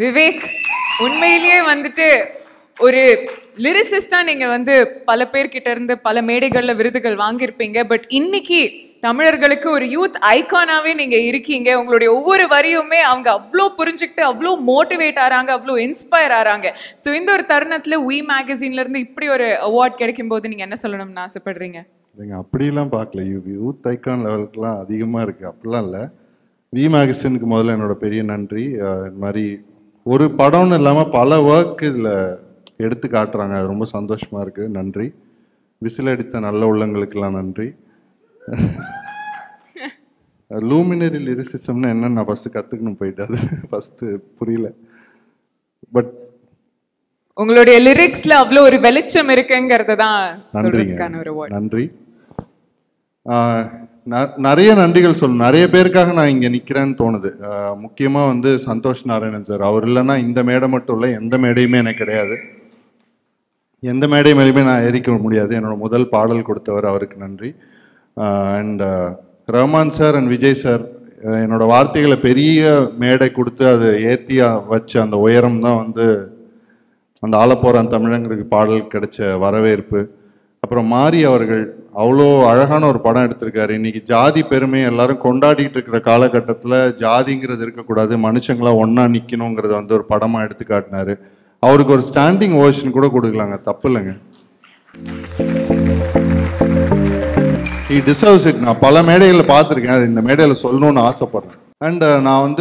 விவேக் உண்மையிலேயே வந்துட்டு ஒரு லிரிசிஸ்டா நீங்க வந்து பல பேர்கிட்ட இருந்து பல மேடைகள்ல விருதுகள் வாங்கியிருப்பீங்க பட் இன்னைக்கு தமிழர்களுக்கு ஒரு யூத் ஐகானாவே நீங்க இருக்கீங்க உங்களுடைய ஒவ்வொரு வரியுமே அவங்க அவ்வளோ புரிஞ்சுக்கிட்டு அவ்வளோ மோட்டிவேட் ஆறாங்க அவ்வளோ இன்ஸ்பயர் ஆறாங்க ஸோ இந்த ஒரு தருணத்துல வி மேகசின்ல இருந்து இப்படி ஒரு அவார்ட் கிடைக்கும் போது நீங்க என்ன சொல்லணும்னு ஆசைப்படுறீங்க இல்லைங்க அப்படிலாம் பார்க்கல யூ யூத் ஐக்கான் லெவலுக்குலாம் அதிகமாக இருக்குது அப்படிலாம் இல்லை வி மேகசினுக்கு முதல்ல என்னோட பெரிய நன்றி அஹ் இந்த மாதிரி ஒரு படம்னு இல்லாமல் பல ஒர்க் இதில் எடுத்து காட்டுறாங்க அது ரொம்ப சந்தோஷமாக இருக்குது நன்றி விசில் அடித்த நல்ல உள்ளங்களுக்கெல்லாம் நன்றி லூமினரி லிரிசிசம்னு என்னன்னு நான் ஃபஸ்ட்டு கற்றுக்கணும் போயிட்டு அது ஃபஸ்ட்டு புரியல பட் உங்களுடைய லிரிக்ஸ்ல அவ்வளோ ஒரு வெளிச்சம் இருக்குங்கிறது தான் நன்றிங்க சொல்றதுக்கான ஒரு அவார்ட் நன்றி ஆஹ் ந- நிறைய நன்றிகள் சொல்லணும் நிறைய பேருக்காக நான் இங்க நிக்கிறேன்னு தோணுது ஆஹ் முக்கியமா வந்து சந்தோஷ் நாராயணன் சார் அவர் இல்லைன்னா இந்த மேடை மட்டும் இல்லை எந்த மேடையுமே எனக்கு கிடையாது எந்த மேடை மேலேயுமே நான் ஏறிக்க முடியாது என்னோட முதல் பாடல் கொடுத்தவர் அவருக்கு நன்றி and Rahman sir and Vijay sir என்னோட வார்த்தைகளை பெரிய மேடை கொடுத்து அதை ஏற்றி வச்ச அந்த உயரம் தான் வந்து அந்த ஆலப்போறான் தமிழங்களுக்கு பாடல் கிடைச்ச வரவேற்பு அப்புறம் மாரி அவர்கள் அவ்வளோ அழகான ஒரு படம் எடுத்திருக்காரு இன்னைக்கு ஜாதி பெருமை எல்லாரும் கொண்டாடிட்டு இருக்கிற காலகட்டத்தில் ஜாதிங்கிறது இருக்கக்கூடாது மனுஷங்களா ஒன்றா நிற்கணுங்கிறத வந்து ஒரு படமாக எடுத்து காட்டினாரு அவருக்கு ஒரு ஸ்டாண்டிங் ஓஷன் கூட கொடுக்கலாங்க தப்பு இல்லைங்க he deserves it நான் பல மேடைகளில் பார்த்துருக்கேன் அது இந்த மேடையில் சொல்லணும்னு ஆசைப்படுறேன் அண்ட் நான் வந்து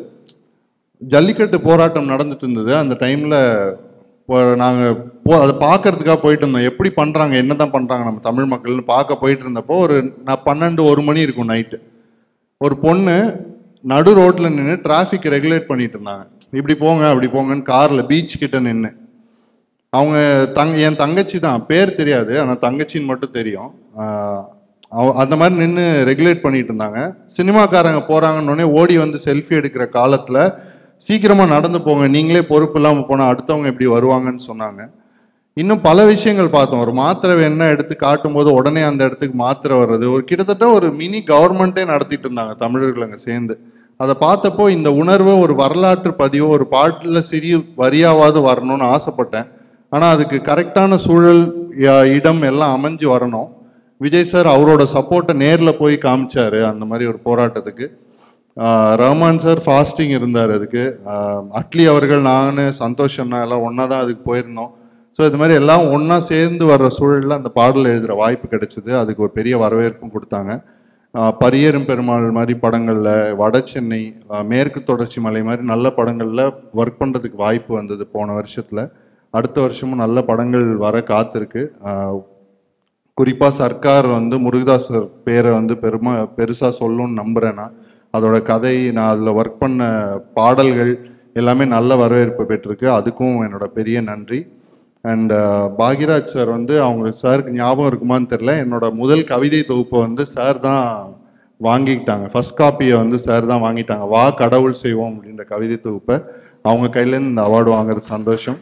ஜல்லிக்கட்டு போராட்டம் நடந்துட்டு இருந்தது அந்த டைமில் நாங்கள் போ அதை பார்க்கறதுக்காக போயிட்டு இருந்தோம் எப்படி பண்ணுறாங்க என்ன தான் பண்ணுறாங்க நம்ம தமிழ் மக்கள்னு பார்க்க போயிட்டு இருந்தப்போ ஒரு நான் பன்னெண்டு ஒரு மணி இருக்கும் நைட்டு ஒரு பொண்ணு நடு ரோட்டில் நின்று டிராஃபிக் ரெகுலேட் பண்ணிட்டு இருந்தாங்க இப்படி போங்க அப்படி போங்கன்னு காரில் பீச் கிட்ட நின்று அவங்க தங் என் தங்கச்சி தான் பேர் தெரியாது ஆனால் தங்கச்சின்னு மட்டும் தெரியும் ஆஹ் அவ அந்த மாதிரி நின்று ரெகுலேட் பண்ணிட்டு இருந்தாங்க சினிமாக்காரங்க போறாங்கன்னொடனே ஓடி வந்து செல்ஃபி எடுக்கிற காலத்தில் சீக்கிரமாக நடந்து போங்க நீங்களே பொறுப்பு இல்லாமல் போனால் அடுத்தவங்க எப்படி வருவாங்கன்னு சொன்னாங்க இன்னும் பல விஷயங்கள் பார்த்தோம் ஒரு மாத்திரை வேணா எடுத்து காட்டும்போது உடனே அந்த இடத்துக்கு மாத்திரை வர்றது ஒரு கிட்டத்தட்ட ஒரு மினி கவர்மெண்ட்டே நடத்திட்டு இருந்தாங்க தமிழர்கள் அங்கே சேர்ந்து அதை பார்த்தப்போ இந்த உணர்வை ஒரு வரலாற்று பதிவோ ஒரு பாட்டில் சிறிய வரியாவது வரணும்னு ஆசைப்பட்டேன் ஆனால் அதுக்கு கரெக்டான சூழல் ய- இடம் எல்லாம் அமைஞ்சு வரணும் விஜய் சார் அவரோட சப்போர்ட்டை நேரில் போய் காமிச்சாரு அந்த மாதிரி ஒரு போராட்டத்துக்கு ஆஹ் ரஹ்மான் சார் ஃபாஸ்டிங் இருந்தார் அதுக்கு ஆஹ் அட்லி அவர்கள் நான் சந்தோஷ் அண்ணா எல்லாம் ஒன்றா தான் அதுக்கு போயிருந்தோம் ஸோ இது மாதிரி எல்லாம் ஒன்றா சேர்ந்து வர்ற சூழலில் அந்த பாடல் எழுதுகிற வாய்ப்பு கிடைச்சிது அதுக்கு ஒரு பெரிய வரவேற்பும் கொடுத்தாங்க ஆஹ் பரியேறும் பெருமாள் மாதிரி படங்களில் வட சென்னை ஆஹ் மேற்கு தொடர்ச்சி மலை மாதிரி நல்ல படங்களில் ஒர்க் பண்ணுறதுக்கு வாய்ப்பு வந்தது போன வருஷத்தில் அடுத்த வருஷமும் நல்ல படங்கள் வர காத்திருக்கு ஆஹ் குறிப்பாக சர்க்கார் வந்து முருகதாசர் பேரை வந்து பெருமா பெருசாக சொல்லணும்னு நம்புகிறேன் நான் அதோட கதை நான் அதில் ஒர்க் பண்ண பாடல்கள் எல்லாமே நல்ல வரவேற்பு பெற்றிருக்கு அதுக்கும் என்னோட பெரிய நன்றி அண்ட் பாக்யராஜ் சார் வந்து அவங்க சாருக்கு ஞாபகம் இருக்குமான்னு தெரில என்னோட முதல் கவிதை தொகுப்பை வந்து சார் தான் வாங்கிக்கிட்டாங்க ஃபர்ஸ்ட் காப்பியை வந்து சார் தான் வாங்கிட்டாங்க வா கடவுள் செய்வோம் அப்படின்ற கவிதை தொகுப்பை அவங்க கையிலேருந்து இந்த அவார்டு வாங்குறது சந்தோஷம்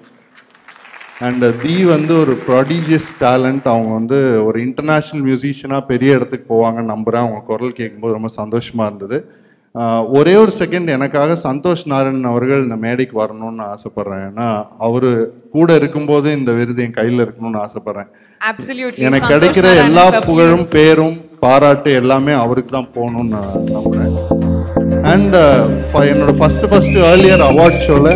அண்ட் தி வந்து ஒரு ப்ராடிஜியஸ் டேலண்ட் அவங்க வந்து ஒரு இன்டர்நேஷ்னல் மியூசிஷியனாக பெரிய இடத்துக்கு போவாங்கன்னு நம்புகிறேன் அவங்க குரல் கேட்கும்போது ரொம்ப சந்தோஷமாக இருந்தது ஆஹ் ஒரே ஒரு செகண்ட் எனக்காக சந்தோஷ் நாராயணன் அவர்கள் இந்த மேடைக்கு வரணும்னு நான் ஆசைப்பட்றேன் ஏன்னா அவர் கூட இருக்கும்போது இந்த விருது என் கையில் இருக்கணும்னு ஆசைப்பட்றேன் அப்சல்யூட்லி எனக்கு கிடைக்கிற எல்லா புகழும் பேரும் பாராட்டு எல்லாமே அவருக்கு தான் போகணும்னு நான் நம்புறேன் அண்ட் என்னோட ஃபர்ஸ்ட் ஃபர்ஸ்ட் ஏர்லியர் அவார்ட் ஷோல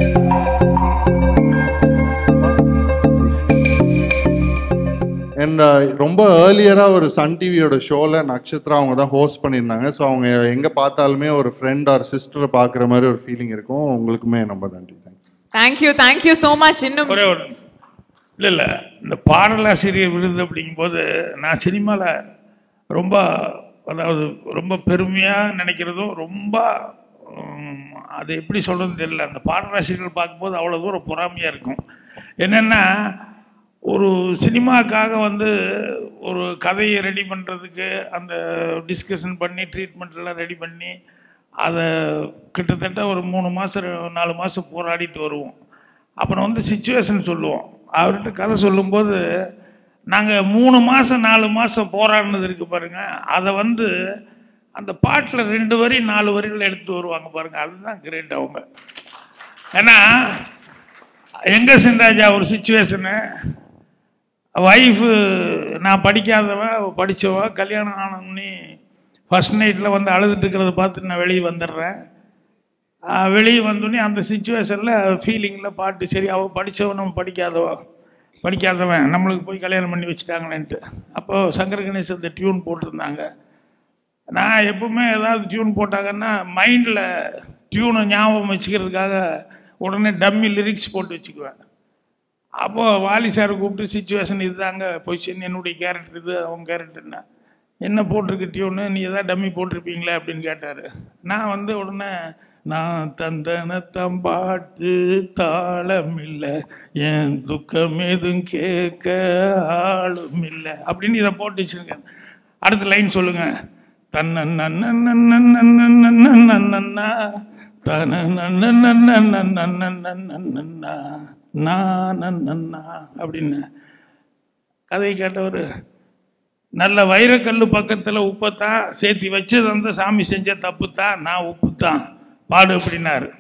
அண்ட் ரொம்ப ஏர்லியராக ஒரு சன் டிவியோட ஷோவில் நட்சத்திரா அவங்க தான் ஹோஸ்ட் பண்ணியிருந்தாங்க ஸோ அவங்க எங்கே பார்த்தாலுமே ஒரு ஃப்ரெண்ட் ஆர் சிஸ்டரை பார்க்குற மாதிரி ஒரு ஃபீலிங் இருக்கும் உங்களுக்குமே ரொம்ப நன்றி thanks thank you thank you so much இன்னும் ஒரே ஒரு இல்லை இல்லை இந்த பாடலாசிரியர் விருது அப்படிங்கும்போது நான் சினிமாவில் ரொம்ப அதாவது ரொம்ப பெருமையாக நினைக்கிறதும் ரொம்ப உம், அது எப்படி சொல்கிறதுன்னு தெரியல அந்த பாடலாசிரியர்கள் பார்க்கும்போது அவ்வளோ தூரம் பொறாமையாக இருக்கும் என்னென்னா ஒரு சினிமாக்காக வந்து ஒரு கதையை ரெடி பண்ணுறதுக்கு அந்த டிஸ்கஷன் பண்ணி ட்ரீட்மெண்ட் எல்லாம் ரெடி பண்ணி அதை கிட்டத்தட்ட ஒரு மூணு மாதம் நாலு மாதம் போராடிட்டு வருவோம் அப்புறம் வந்து சுச்சுவேஷன் சொல்லுவோம் அவர்கிட்ட கதை சொல்லும்போது நாங்கள் மூணு மாதம் நாலு மாதம் போராடினது இருக்கு பாருங்க அதை வந்து அந்த பாட்டில் ரெண்டு வரி நாலு வரிகள் எடுத்து வருவாங்க பாருங்க அதுதான் கிரேட் அவங்க ஏன்னா எங்க சென்றாஜா ஒரு சுச்சுவேஷனு ஒய்ஃபு நான் படிக்காதவன் அவ படிச்சவ கல்யாணம் ஆனோடனே ஃபர்ஸ்ட் நைட்டில் வந்து அழுதுட்டு இருக்கிறத பார்த்துட்டு நான் வெளியே வந்துடுறேன் ஆஹ் வெளியே வந்தோடனே அந்த சுச்சுவேஷனில் ஃபீலிங்கில் பாட்டு சரி அவள் படித்தவன் நம்ம படிக்காதவ படிக்காதவன் நம்மளுக்கு போய் கல்யாணம் பண்ணி வச்சுட்டாங்களேன்ட்டு அப்போது சங்கர கணேசன் இந்த டியூன் போட்டிருந்தாங்க நான் எப்பவுமே ஏதாவது டியூன் போட்டாங்கன்னா மைண்டில் டியூனை ஞாபகம் வச்சுக்கிறதுக்காக உடனே டம்மி லிரிக்ஸ் போட்டு வச்சுக்குவேன் அப்போது வாலி சாரை கூப்பிட்டு சுச்சுவேஷன் இதுதாங்க பொசிஷன் என்னுடைய கேரக்டர் இது அவங்க கேரக்டர்னா என்ன போட்டிருக்கு டியூனு நீ எதாவது டம்மி போட்டிருப்பீங்களே அப்படின்னு கேட்டார் நான் வந்து உடனே நான் தந்தன தம்பாட்டு தாளம் இல்லை என் துக்கம் எதுவும் கேட்க ஆளும் இல்லை அப்படின்னு இதை போட்டு வச்சுருக்கேன் அடுத்த லைன் சொல்லுங்க தன்ன நன்னா தன நன்னா அப்படின்னு கதை கேட்டவர் நல்ல வைரக்கல்லு பக்கத்தில் உப்பைத்தான் சேர்த்தி வச்சது வந்து சாமி செஞ்ச தப்பு தான் நான் உப்பு தான் பாடு அப்படின்னாரு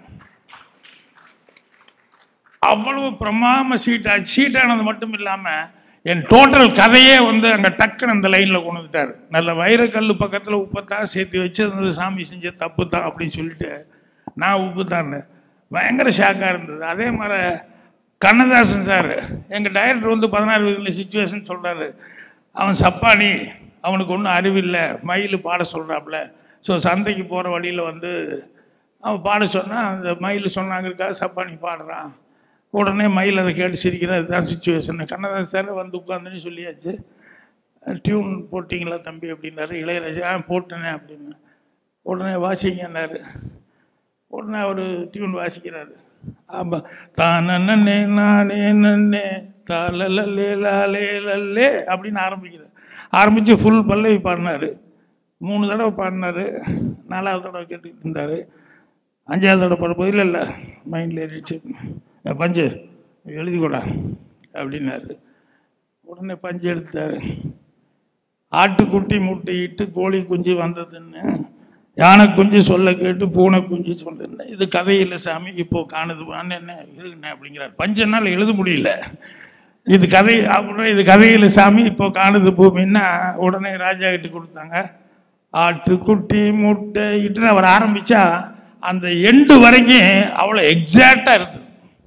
அவ்வளவு பிரமாம சீட்டா சீட்டானது மட்டும் இல்லாம என் டோட்டல் கதையே வந்து அங்க டக்குன்னு அந்த லைன்ல கொண்டு வந்துட்டாரு நல்ல வைரக்கல்லு பக்கத்துல உப்பைத்தான் சேர்த்து வச்சது வந்து சாமி செஞ்ச தப்பு தான் அப்படின்னு சொல்லிட்டு நான் உப்பு தான் பயங்கர ஷாக்கா இருந்தது அதே மாதிரி கண்ணதாசன் சார் எங்க டைரக்டர் வந்து பதினாறு வயதுல சுச்சுவேஷன் சொல்றாரு அவன் சப்பானி அவனுக்கு ஒன்றும் அறிவில்லை மயில் பாட சொல்றாப்புல ஸோ சந்தைக்கு போகிற வழியில் வந்து அவன் பாட சொன்னான் அந்த மயில் சொன்னாங்கிறக்காக சப்பானி பாடுறான் உடனே மயில் அதை கேட்டு சிரிக்கிறார் இதுதான் சுச்சுவேஷன் கண்ணதாசன் சார் வந்து உட்காந்துன்னு சொல்லியாச்சு டியூன் போட்டிங்களா தம்பி அப்படின்னாரு இளையராஜா ஆ போட்டேனே அப்படின்னு உடனே வாசிங்கன்னாரு உடனே அவர் டியூன் வாசிக்கிறாரு ஆமாம் தானே நானே நன்னே தாலே லாலே லல்லே அப்படின்னு ஆரம்பிக்கிறார் ஆரம்பித்து ஃபுல் பல்லவி பாடினாரு மூணு தடவை பாடினாரு நாலாவது தடவை கேட்டுக்கிட்டு இருந்தார் அஞ்சாவது தடவை பாடும்போது இல்லை இல்லை மைண்டில் ஏறிடுச்சு "ஏய், பஞ்சு எழுதி கொடா அப்படின்னாரு உடனே பஞ்சு எடுத்தாரு ஆட்டுக்குட்டி முட்டையிட்டு கோழி குஞ்சு வந்ததுன்னு யானை குஞ்சு சொல்ல கேட்டு பூனை குஞ்சு சொல்லுன்னு இது கதையில் சாமி இப்போ காணுது அண்ணன் என்ன இருக்குண்ணே அப்படிங்கிறார் பஞ்சனால் எழுத முடியல இது கதை அப்புறம் இது கதையில் சாமி இப்போ காணுது பூமின்னா உடனே ராஜா கிட்ட கொடுத்தாங்க ஆட்டுக்குட்டி முட்டை இட்டுன்னு அவர் ஆரம்பிச்சா அந்த எண்டு வரைக்கும் அவ்வளோ எக்ஸாக்டா இருக்குது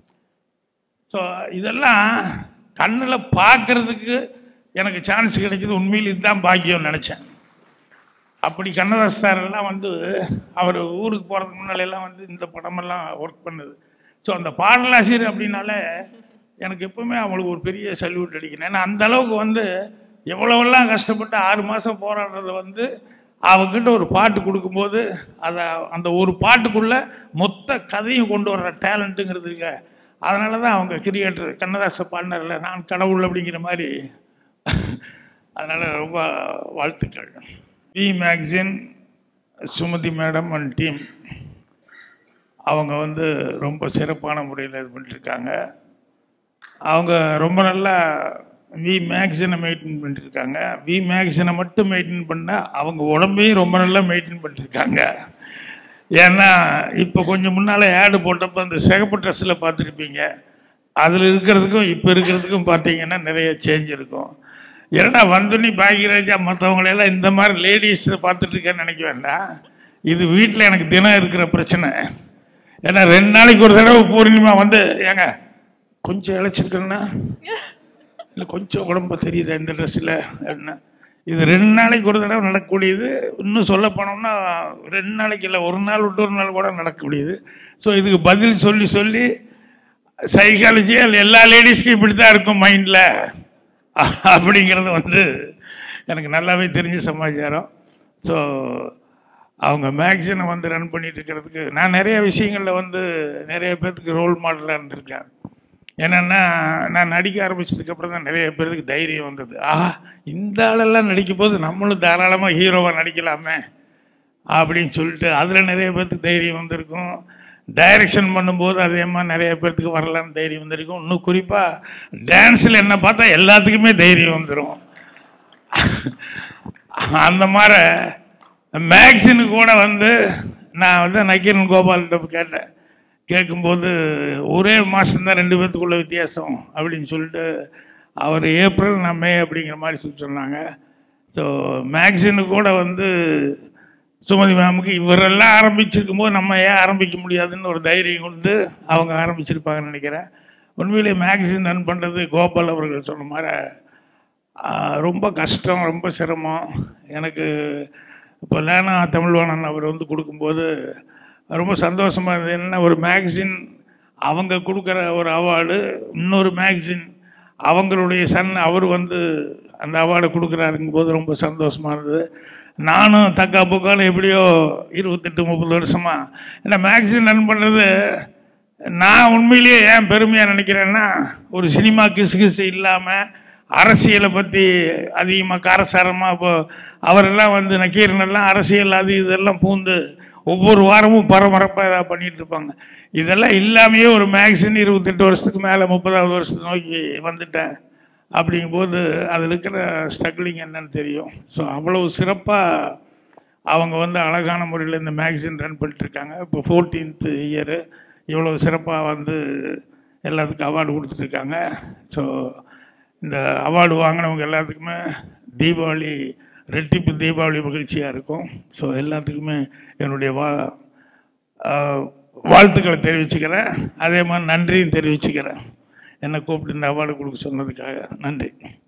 ஸோ இதெல்லாம் கண்ணில் பார்க்கறதுக்கு எனக்கு சான்ஸ் கிடைச்சது உண்மையில் இதுதான் பாக்கியம்னு நினச்சேன் அப்படி கண்ணதாஸ் சார் எல்லாம் வந்து அவர் ஊருக்கு போகிறதுக்கு முன்னால எல்லாம் வந்து இந்த படமெல்லாம் ஒர்க் பண்ணுது ஸோ அந்த பாடலாசிரியர் அப்படின்னாலே எனக்கு எப்பவுமே அவங்களுக்கு ஒரு பெரிய சல்யூட் அடிக்கணும் ஏன்னா அந்த அளவுக்கு வந்து எவ்வளவெல்லாம் கஷ்டப்பட்டு ஆறு மாதம் போராடுறத வந்து அவங்ககிட்ட ஒரு பாட்டு கொடுக்கும்போது அதை அந்த ஒரு பாட்டுக்குள்ள மொத்த கதையும் கொண்டு வர்ற டேலண்ட்டுங்கிறது இருக்க அதனால தான் அவங்க கிரியேட்டர் கண்ணதாச பாடினார்ல நான் கடவுள் அப்படிங்கிற மாதிரி அதனால ரொம்ப வாழ்த்துக்கள் வி மேக்சின் சுமதி மேடம் அண்ட் டீம் அவங்க வந்து ரொம்ப சிறப்பான முறையில் இது பண்ணிட்டுருக்காங்க அவங்க ரொம்ப நல்லா வி மேக்சினை மெயின்டைன் பண்ணிருக்காங்க வி மேக்சினை மட்டும் மெயின்டைன் பண்ணால் அவங்க உடம்பையும் ரொம்ப நல்லா மெயின்டைன் பண்ணிருக்காங்க ஏன்னா இப்போ கொஞ்சம் முன்னால் ஆடு போட்டப்போ அந்த சிகப்பு ட்ரெஸ்ஸில் பார்த்துருப்பீங்க அதில் இருக்கிறதுக்கும் இப்போ இருக்கிறதுக்கும் பார்த்தீங்கன்னா நிறைய சேஞ்ச் இருக்கும் ஏன்னா வந்தோடனே பாக்கியராஜா மற்றவங்களெல்லாம் இந்த மாதிரி லேடிஸ் பார்த்துட்டு இருக்கேன்னு நினைக்க வேண்டாம் இது வீட்டில் எனக்கு தினம் இருக்கிற பிரச்சனை ஏன்னா ரெண்டு நாளைக்கு ஒரு தடவை பூர்ணிமா வந்து ஏங்க கொஞ்சம் இழைச்சிருக்கேன்னா இல்லை கொஞ்சம் உடம்பு தெரியுது இந்த ட்ரெஸ்ஸில் என்ன இது ரெண்டு நாளைக்கு ஒரு தடவை நடக்கக்கூடியது இன்னும் சொல்ல போனோம்னா ரெண்டு நாளைக்கு இல்லை ஒரு நாள் விட்டு ஒரு நாள் கூட நடக்கக்கூடியது ஸோ இதுக்கு பதில் சொல்லி சொல்லி சைக்காலஜியாக எல்லா லேடிஸ்க்கும் இப்படி தான் இருக்கும் மைண்டில் அப்படிங்கிறது வந்து எனக்கு நல்லாவே தெரிஞ்ச சமாச்சாரம் ஸோ அவங்க மேக்சினை வந்து ரன் பண்ணிட்டு இருக்கிறதுக்கு நான் நிறைய விஷயங்களில் வந்து நிறைய பேர்த்துக்கு ரோல் மாடலாக இருந்திருக்கேன் என்னென்னா நான் நடிக்க ஆரம்பிச்சதுக்கு அப்புறம் தான் நிறைய பேருக்கு தைரியம் வந்தது ஆஹா இந்த ஆளெல்லாம் நடிக்கும் போது நம்மளும் தாராளமாக ஹீரோவாக நடிக்கலாமே அப்படின்னு சொல்லிட்டு அதில் நிறைய பேர்த்துக்கு தைரியம் வந்திருக்கும் டைரக்ஷன் பண்ணும்போது அதே மாதிரி நிறைய பேர்த்துக்கு வரலான்னு தைரியம் வந்திருக்கும் இன்னும் குறிப்பாக டான்ஸில் என்ன பார்த்தா எல்லாத்துக்குமே தைரியம் வந்துடும் அந்த மாதிரி மேக்சினு கூட வந்து நான் வந்து நக்கீரன் கோபால்கிட்ட கேட்டேன் கேட்கும்போது ஒரே மாதம்தான் ரெண்டு பேர்த்துக்குள்ள வித்தியாசம் அப்படின்னு சொல்லிட்டு அவர் ஏப்ரல் நான் மே அப்படிங்கிற மாதிரி சொல்லி சொன்னாங்க ஸோ மேக்சினு கூட வந்து சுமதி மேமுக்கு இவரெல்லாம் ஆரம்பிச்சிருக்கும் போது நம்ம ஏன் ஆரம்பிக்க முடியாதுன்னு ஒரு தைரியம் கொடுத்து அவங்க ஆரம்பிச்சிருப்பாங்கன்னு நினைக்கிறேன் உண்மையிலே மேக்சின் ரன் பண்ணுறது கோபால் அவர்கள் சொன்ன மாதிரி ஆஹ், ரொம்ப கஷ்டம் ரொம்ப சிரமம் எனக்கு இப்போ லேனா தமிழ்வாணன் அவர் வந்து கொடுக்கும்போது ரொம்ப சந்தோஷமாக இருந்தது என்ன ஒரு மேக்சின் அவங்க கொடுக்குற ஒரு அவார்டு இன்னொரு மேக்சின் அவங்களுடைய சன் அவர் வந்து அந்த அவார்டை கொடுக்குறாருங்கும் போது ரொம்ப சந்தோஷமாக இருந்தது நானும் தக்கா புக்கான்னு எப்படியோ இருபத்தெட்டு முப்பது வருஷமா ஏன்னா மேக்சின் ரன் பண்ணுறது நான் உண்மையிலேயே ஏன் பெருமையாக நினைக்கிறேன்னா ஒரு சினிமா கிசு கிசு இல்லாமல் அரசியலை பற்றி அதிகமாக காரசாரமாக இப்போ அவரெல்லாம் வந்து நக்கீரனெல்லாம் அரசியல் அது இதெல்லாம் பூந்து ஒவ்வொரு வாரமும் பரபரப்பாக ஏதாவது பண்ணிட்டு இருப்பாங்க இதெல்லாம் இல்லாமையே ஒரு மேக்சின் இருபத்தெட்டு வருஷத்துக்கு மேலே முப்பதாவது வருஷத்தை நோக்கி வந்துட்டேன் அப்படிங்கும்போது அதில் இருக்கிற ஸ்ட்ரகிளிங் என்னன்னு தெரியும் ஸோ அவ்வளவு சிறப்பாக அவங்க வந்து அழகான முறையில் இந்த மேக்சின் ரன் பண்ணிட்டுருக்காங்க இப்போ ஃபோர்டீன்த் இயரு இவ்வளோ சிறப்பாக வந்து எல்லாத்துக்கும் அவார்டு கொடுத்துட்ருக்காங்க ஸோ இந்த அவார்டு வாங்கினவங்க எல்லாத்துக்குமே தீபாவளி ரெட்டிப்பு தீபாவளி மகிழ்ச்சியாக இருக்கும் ஸோ எல்லாத்துக்குமே என்னுடைய வா ஆஹ் வாழ்த்துக்களை தெரிவிச்சுக்கிறேன் அதே மாதிரி நன்றியும் தெரிவிச்சுக்கிறேன் என்னை கூப்பிட்டு இந்த அவார்டு கொடுக்க சொன்னதுக்காக நன்றி